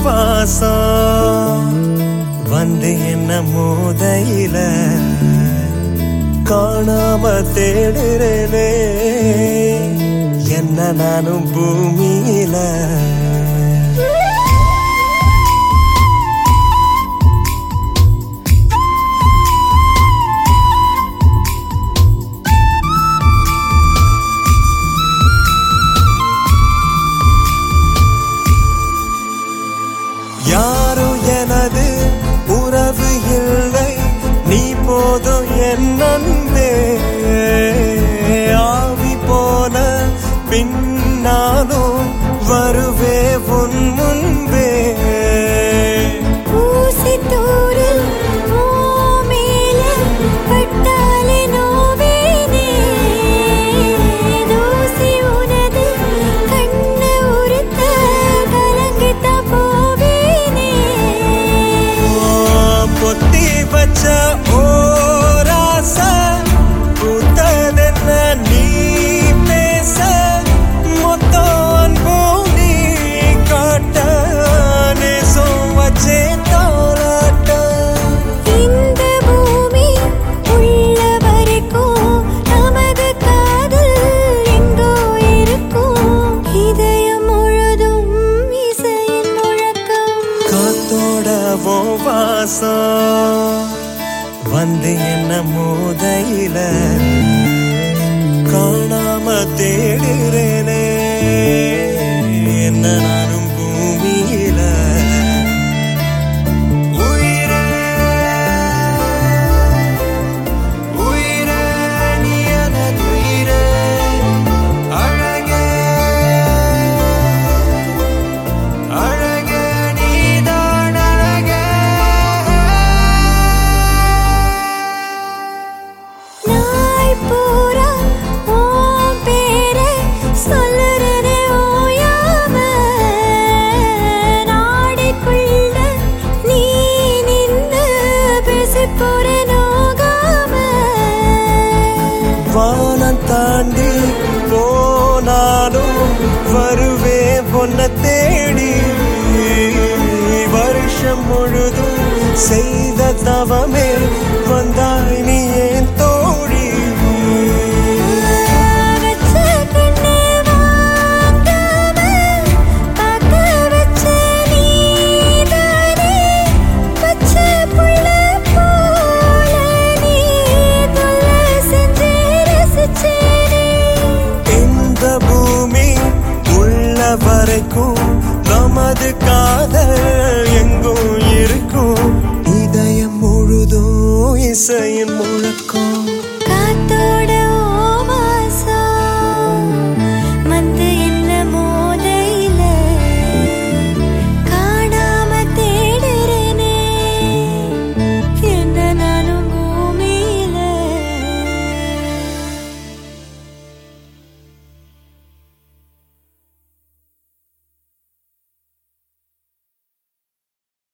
வாசம் வந்து என்ன மோதையில காணாம தேடுறேனே என்ன நானும் பூமியில யாரும் எனது உறவு இல்லை நீ போதும் என் நண்பே ஆவி போன பின்னாலும் வருவே உன் முன்பே ஊசி தூரில் ஓ மேல பட்டாலே நோவேனே தூசி உனது கண்ணு உறுத்த கலங்கித்த போவேனே பொத்தி வச்ச ஓராச பூத்ததென்ன நீ பேச மொத்தம் அன்பும் நீ காட்ட நேசம் வச்சே தாளாட்ட இந்த பூமி உள்ள வரைக்கும் நமது காதல் எங்கோ இருக்கும் இதயம் முழுதும் இசையின் முழக்கம் காத்தோட ஓ வாசம் வந்து என்ன மோதையில காணாம தேடுறேனே என்ன நானும் பூமியில உயிரே உயிரே நீ எனது உயிரே அழகே அழகே நீதான் அழகே நாய் பூரா உன் பேரை சொல்லுறதே ஓயாம. நாடிக்குள்ள நீ நின்னு பேசிப் போற நோகாம. வானம் தாண்டி போனாலும் வருவே பொன்ன தேடி வருஷம் முழுதும் செய்த தவமே வந்தாய் நீ ஏன் தோழி வச்ச கண்ணு வாங்காம, பார்க்க வச்ச நீதானே. பச்சை புள்ள போல நீ தொல்லை செஞ்சு ரசிச்சேனே. இந்த பூமி உள்ள வரைக்கும் நமது காதல் எங்கும் இருக்கும் இதயம் முழுதும் இசையின்